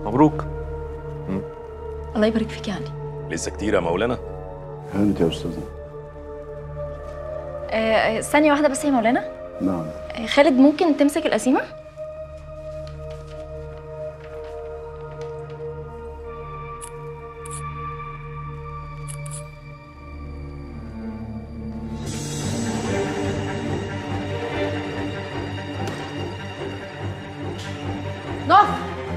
مبروك الله يبارك فيك يا علي لسه كتير يا مولانا انت يا استاذنا آه، آه، ثانية واحدة بس يا مولانا نعم آه، خالد ممكن تمسك القسيمة؟ نقف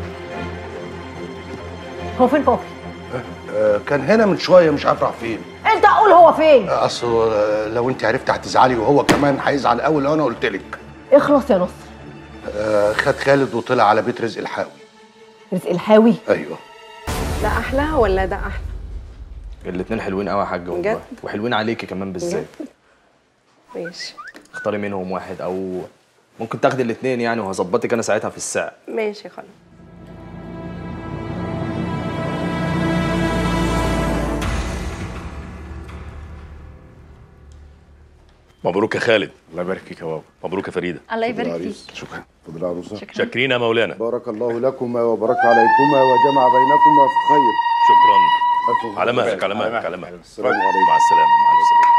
هو فين فوفي؟ آه، كان هنا من شويه مش عارف راح فين انت قول هو فين؟ آه، اصل آه، لو انت عرفت هتزعلي وهو كمان هيزعل قوي لو انا قلت لك اخلص يا نصر آه، خد خالد وطلع على بيت رزق الحاوي رزق الحاوي ايوه ده احلى ولا ده احلى الاتنين حلوين قوي يا حاجه والله بجد؟ وحلوين عليكي كمان بالذات ماشي اختاري منهم واحد او ممكن تاخدي الاتنين يعني وهظبطك انا ساعتها في السعر ماشي خلاص مبروك يا خالد الله يبارك فيك يا بابا مبروك يا فريده الله يبارك فيك شكرا اتفضل يا عروسه شكرا شاكرين يا مولانا بارك الله لكما وبارك عليكما وجمع بينكما في خير شكرا على مهلك على مهلك على مهلك السلام عليكم مع السلامه مع السلامه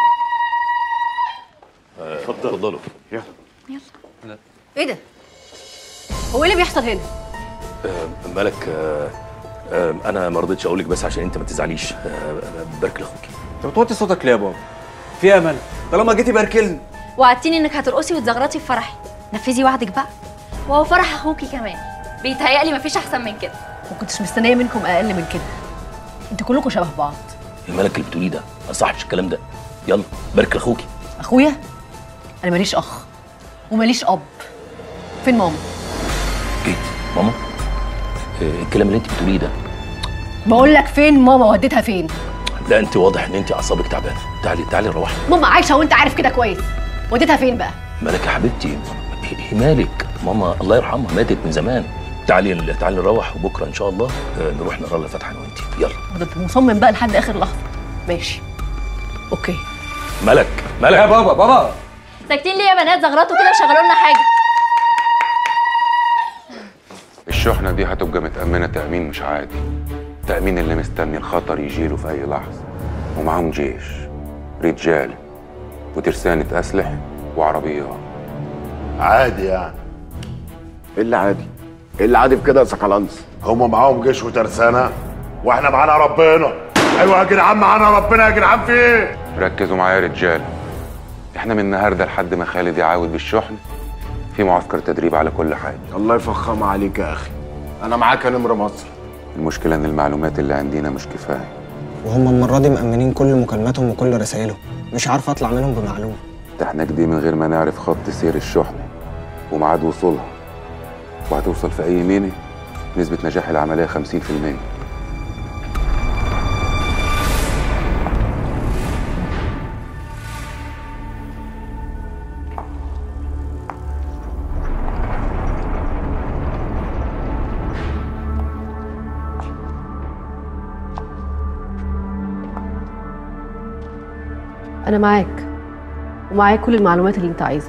مع السلامه آه، اتفضلوا ايه ده؟ هو ايه اللي بيحصل هنا؟ آه، ملك آه، آه، انا ما رضيتش اقول لك بس عشان انت ما تزعليش آه، آه، بارك لاخوكي انت بتوطي صوتك ليه يا بابا؟ في امل طالما جيتي باركلني وعدتيني انك هترقصي وتزغرطي في فرحي نفذي وعدك بقى وهو فرح اخوكي كمان بيتهيألي مفيش احسن من كده ما كنتش مستنيه منكم اقل من كده انتوا كلكم شبه بعض يا ملك اللي بتقوليه ده ما صاحبش الكلام ده يلا بارك لاخوكي اخويا انا ماليش اخ وماليش اب فين ماما ايه ماما آه، الكلام اللي انت بتقوليه ده بقول لك فين ماما وديتها فين لا انت واضح ان انت اعصابك تعبانه تعالي تعالي نروح ماما عايشه وانت عارف كده كويس وديتها فين بقى ملك يا حبيبتي ه- مالك ماما الله يرحمها ماتت من زمان تعالي تعالي نروح وبكره ان شاء الله آه، نروح نقرا لها فاتحه انا وانت يلا ده انت مصمم بقى لحد اخر لحظه ماشي اوكي ملك ملك يا بابا بابا ساكتين ليه يا بنات زغرطوا كده وشغلوا لنا حاجه الشحنة دي هتبقى متأمنة تأمين مش عادي تأمين اللي مستني الخطر يجيله في أي لحظة ومعاهم جيش رجال وترسانة أسلحة وعربيات عادي يعني ايه اللي عادي؟ ايه اللي عادي في كده يا سكالانس؟ هم معاهم جيش وترسانة واحنا معانا ربنا ايوه يا جدعان معانا ربنا يا جدعان في ايه؟ ركزوا معايا يا رجال احنا من النهاردة لحد ما خالد يعاود بالشحن في معسكر تدريب على كل حاجة الله يفخم عليك يا اخي انا معاك يا نمر مصر المشكلة ان المعلومات اللي عندنا مش كفاية وهم المرة دي مأمنين كل مكالماتهم وكل رسائلهم مش عارف أطلع منهم بمعلومة ده احنا كده من غير ما نعرف خط سير الشحنة وميعاد وصولها وهتوصل في أي ميني نسبة نجاح العملية 50% انا معاك ومعاك كل المعلومات اللي انت عايزها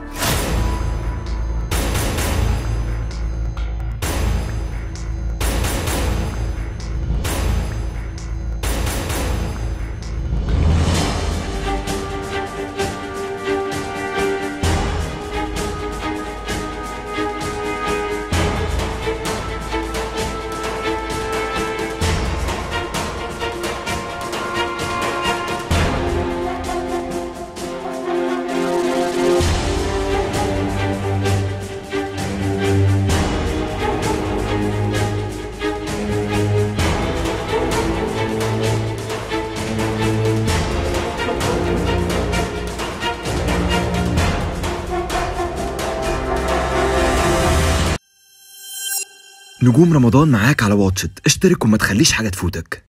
نجوم رمضان معاك على واتشت اشترك وما تخليش حاجة تفوتك